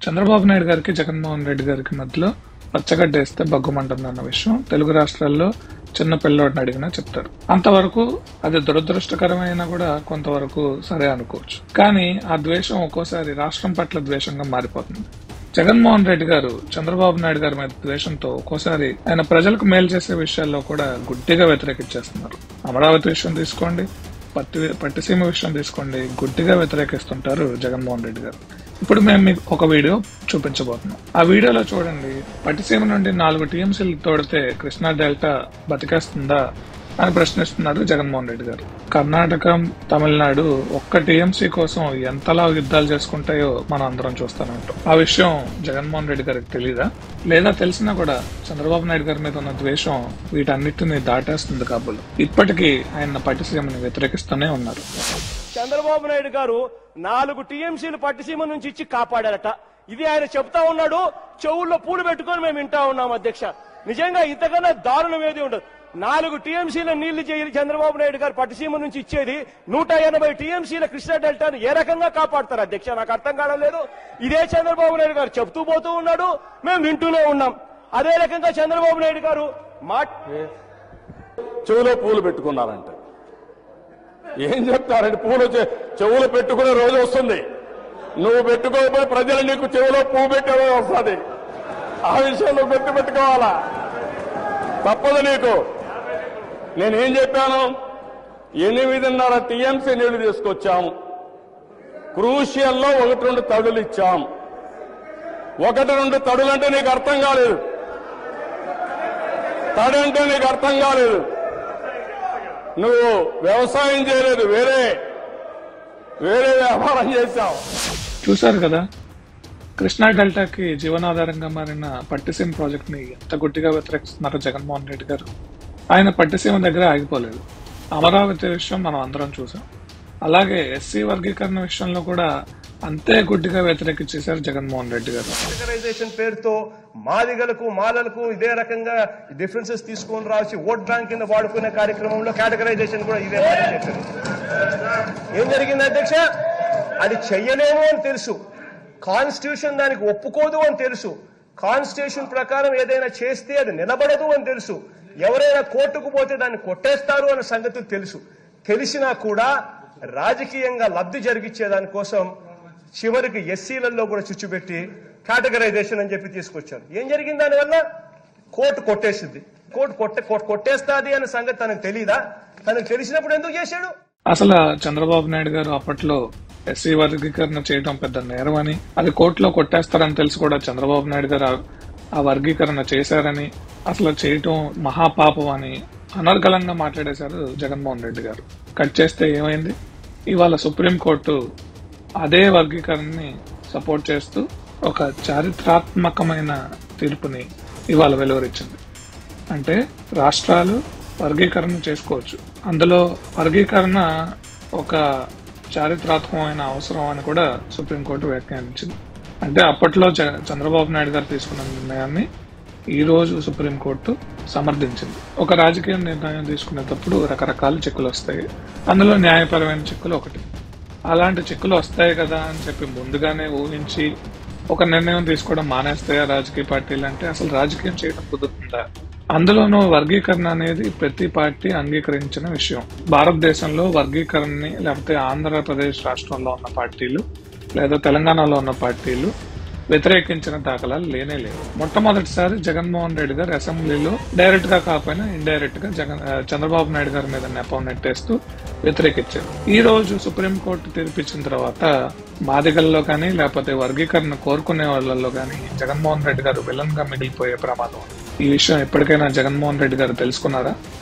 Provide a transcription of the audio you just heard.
చంద్రబాబు నాయుడు గారికి జగన్మోహన్ రెడ్డి గారికి మధ్యలో పచ్చగడ్డ వేస్తే బగ్గుమంటుంది అన్న విషయం తెలుగు రాష్ట్రాల్లో చిన్న పిల్లోడిని అడిగినా చెప్తారు అంతవరకు అది దురదృష్టకరమైన కూడా కొంతవరకు సరే అనుకోవచ్చు కానీ ఆ ద్వేషం ఒక్కోసారి రాష్ట్రం పట్ల ద్వేషంగా మారిపోతుంది జగన్మోహన్ రెడ్డి గారు చంద్రబాబు నాయుడు గారి మీద ద్వేషంతో ఒక్కోసారి ఆయన ప్రజలకు మేలు చేసే విషయాల్లో కూడా గుడ్డిగా వ్యతిరేకించేస్తున్నారు అమరావతి విషయం తీసుకోండి పట్టి పట్టిసీమ విషయం తీసుకోండి గుడ్డిగా వ్యతిరేకిస్తుంటారు జగన్మోహన్ రెడ్డి గారు ఇప్పుడు మేము మీకు ఒక వీడియో చూపించబోతున్నాం ఆ వీడియోలో చూడండి పట్టిసీమ నుండి నాలుగు టీఎంసీలు తోడితే కృష్ణా డెల్టా బతికేస్తుందా అని ప్రశ్నిస్తున్నారు జగన్మోహన్ రెడ్డి గారు కర్ణాటక తమిళనాడు ఒక్క టీఎంసీ కోసం ఎంతలా యుద్ధాలు చేసుకుంటాయో మనం అందరం చూస్తూనే ఉంటాం ఆ విషయం జగన్మోహన్ రెడ్డి గారికి తెలీదా లేదా తెలిసినా కూడా చంద్రబాబు నాయుడు గారి మీద ఉన్న ద్వేషం వీటన్నిటిని దాటేస్తుంది కాబోలు ఇప్పటికీ ఆయన పట్టిసీమని వ్యతిరేకిస్తూనే ఉన్నారు చంద్రబాబు నాయుడు గారు నాలుగు టీఎంసీలు పట్టిసీమ నుంచి ఇచ్చి కాపాడారట ఇది ఆయన చెప్తా ఉన్నాడు చెవుల్లో పూలు పెట్టుకొని మేము వింటా ఉన్నాం అధ్యక్ష నిజంగా ఇంతకన్నా దారుణం ఏది ఉండదు నాలుగు టీఎంసీల నీళ్లు చేయాలి చంద్రబాబు నాయుడు గారు పట్టిసీమ నుంచి ఇచ్చేది నూట ఎనభై టీఎంసీల కృష్ణా డెల్టాను ఏ రకంగా కాపాడతారు అధ్యక్ష నాకు అర్థం కావలేదు ఇదే చంద్రబాబు నాయుడు గారు చెప్తూ పోతూ ఉన్నాడు మేము వింటూనే ఉన్నాం అదే రకంగా చంద్రబాబు నాయుడు గారు మా చెవులో పూలు పెట్టుకున్నారంట ఏం చెప్తారంటే పూలు చె- చెవులు పెట్టుకునే రోజు వస్తుంది నువ్వు పెట్టుకోకపోతే ప్రజలు నీకు చెవులో పువ్వు పెట్టే రోజు వస్తుంది ఆ విషయంలో గుర్తు పెట్టుకోవాలా తప్పదు నీకు నేనేం చెప్పాను ఎనిమిదిన్నర టీఎంసీ నీళ్లు తీసుకొచ్చాము క్రూషియల్లో ఒకటి రెండు తడులు ఇచ్చాం ఒకటి రెండు తడులు అంటే నీకు అర్థం కాలేదు తడి అంటే నీకు అర్థం కాలేదు నువ్వు వ్యవసాయం చేయలేదు వేరే వేరే వ్యాపారం చేశావు చూశారు కదా కృష్ణా డెల్టాకి జీవనాధారంగా మారిన పట్టిసీమ ప్రాజెక్ట్ ని ఎంత గుడ్డిగా వ్యతిరేకిస్తున్నారు జగన్మోహన్ రెడ్డి గారు ఆయన పట్టిసీమ దగ్గర ఆగిపోలేదు అమరావతి విషయం మనం అందరం చూసాం అలాగే ఎస్సీ వర్గీకరణ విషయంలో కూడా అంతే గుడ్డిగా వ్యతిరేకించేశారు జగన్మోహన్ రెడ్డి గారు కేటగరైజేషన్ పేరుతో మాదిగలకు మాలలకు ఇదే రకంగా డిఫరెన్సెస్ తీసుకొని రాసి ఓట్ బ్యాంక్ కింద వాడుకునే కార్యక్రమంలో కేటగరైజేషన్ కూడా ఇదే మాట చేశారు ఏం జరిగింది అధ్యక్ష అది చెయ్యలేము అని తెలుసు కాన్స్టిట్యూషన్ దానికి ఒప్పుకోదు అని తెలుసు కాన్స్టిట్యూషన్ ప్రకారం ఏదైనా చేస్తే అది నిలబడదు అని తెలుసు ఎవరైనా కోర్టుకు పోతే దాన్ని కొట్టేస్తారు అన్న సంగతి తెలుసు తెలిసినా కూడా రాజకీయంగా లబ్ధి జరిగించే దానికోసం చివరికి ఎస్సీలలో కూడా చుచ్చుపెట్టి కేటగరైజేషన్ అని చెప్పి తీసుకొచ్చారు ఏం జరిగింది దానివల్ల కోర్టు కొట్టేసింది కోర్టు కొట్టే కొట్- కొట్టేస్తాది అనే సంగతి తనకు తెలీదా తనకు తెలిసినప్పుడు ఎందుకు చేశాడు అసలు చంద్రబాబు నాయుడు గారు అప్పట్లో ఎస్సీ వర్గీకరణ చేయడం పెద్ద నేరం అని అది కోర్టులో కొట్టేస్తారని తెలిసి కూడా చంద్రబాబు నాయుడు గారు ఆ- ఆ వర్గీకరణ చేశారని అసలు చేయటం మహాపాపం అని అనర్గళంగా మాట్లాడేశారు జగన్మోహన్ రెడ్డి గారు కట్ చేస్తే ఏమైంది ఇవాళ సుప్రీంకోర్టు అదే వర్గీకరణని సపోర్ట్ చేస్తూ ఒక చారిత్రాత్మకమైన తీర్పుని ఇవాళ వెలువరించింది అంటే రాష్ట్రాలు వర్గీకరణ చేసుకోవచ్చు అందులో వర్గీకరణ ఒక చారిత్రాత్మకమైన అవసరం అని కూడా సుప్రీంకోర్టు వ్యాఖ్యానించింది అంటే అప్పట్లో చ- చంద్రబాబు నాయుడు గారు తీసుకున్న నిర్ణయాన్ని ఈ రోజు సుప్రీంకోర్టు సమర్థించింది ఒక రాజకీయ నిర్ణయం తీసుకునేటప్పుడు రకరకాల చిక్కులు వస్తాయి అందులో న్యాయపరమైన చిక్కులు ఒకటి అలాంటి చిక్కులు వస్తాయి కదా అని చెప్పి ముందుగానే ఊహించి ఒక నిర్ణయం తీసుకోవడం మానేస్తాయా రాజకీయ పార్టీలు అంటే అసలు రాజకీయం చేయడం కుదురుతుందా అందులోనూ వర్గీకరణ అనేది ప్రతి పార్టీ అంగీకరించిన విషయం భారతదేశంలో వర్గీకరణని లేకపోతే ఆంధ్రప్రదేశ్ రాష్ట్రంలో ఉన్న పార్టీలు లేదా తెలంగాణలో ఉన్న పార్టీలు వ్యతిరేకించిన దాఖలాలు లేనే లేవు మొట్టమొదటిసారి జగన్మోహన్ రెడ్డి గారు అసెంబ్లీలో డైరెక్ట్ గా కాకపోయినా ఇండైరెక్ట్ గా జగన్ ఆ, చంద్రబాబు నాయుడు గారి మీద నెపం నెట్టేస్తూ వ్యతిరేకించారు ఈ రోజు సుప్రీంకోర్టు తీర్పిచ్చిన తర్వాత బాధికల్లో కానీ లేకపోతే వర్గీకరణ కోరుకునే వాళ్ళల్లో కానీ జగన్మోహన్ రెడ్డి గారు విలన్ గా మిగిలిపోయే ప్రమాదం ఉంది. ఈ విషయం ఎప్పటికైనా జగన్మోహన్ రెడ్డి గారు తెలుసుకున్నారా